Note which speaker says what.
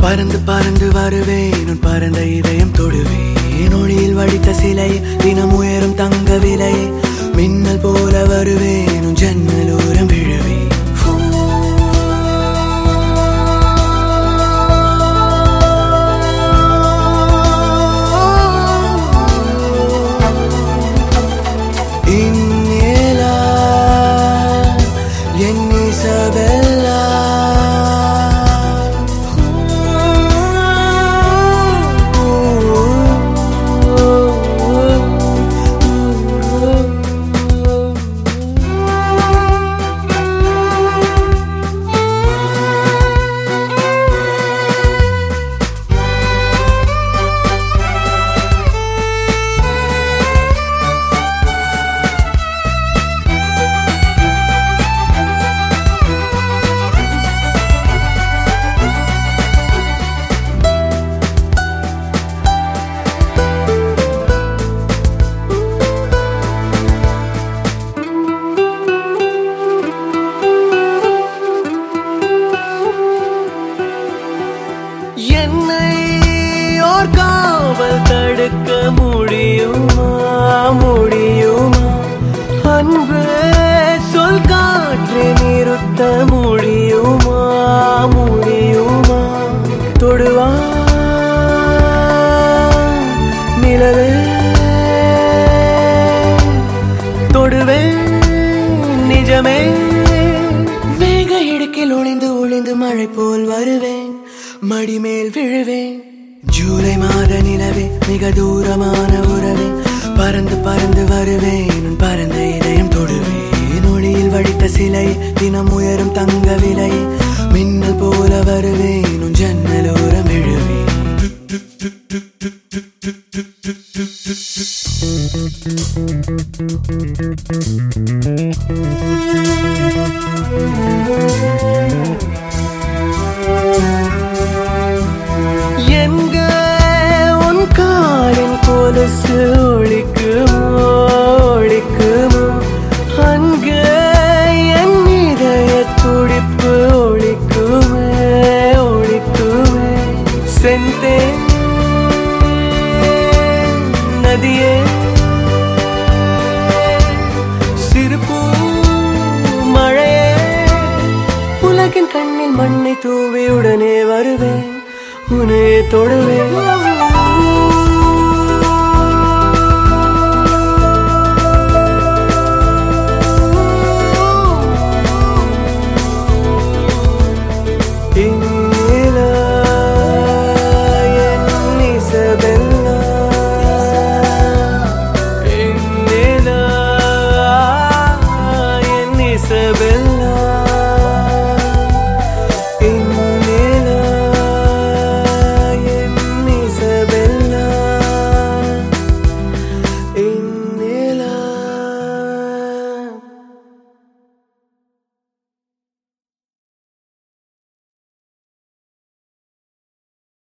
Speaker 1: பறந்து பறந்து வருவேன் உன் பறந்த இதயம் தொடுவேன் ஒளியில் வடித்த சிலை தினம் உயரும் தங்க விலை மின்னல் போல வருவேன் உன் ஜன்னலோரம் விழுவேன் இந்நிலா என் இசபெல்லா என்னை ஓர் காவல் தடுக்க முடியுமா முடியுமா அன்பு சொல் காற்றை நிறுத்த முடியுமா முடியுமா தொடுவா நிலவே தொடுவே நிஜமே மேக இடுக்கில் ஒளிந்து ஒளிந்து மழை போல் வருவேன் மடிமேல் விழுவேன் ஜூலை மாத நிலவே மிக தூரமான உறவே பறந்து பறந்து வருவேன் உன் பறந்த இதயம் தொடுவேன் ஒளியில் வடித்த சிலை தினம் உயரும் தங்க விலை மின்னல் போல வருவேன் உன் ஜன்னலோரம் விழுவேன் எங்க உன் காலின் கொலுசு ஒழிக்குமோ ஒழிக்குமோ அங்க என் இதய துடிப்பு ஒழிக்குமே ஒழிக்குமே செந்தே நதியே சிறுபூ மழையே உலகின் கண்ணில் மண்ணை தூவி உடனே வருவேன் உனே தொடுவேன்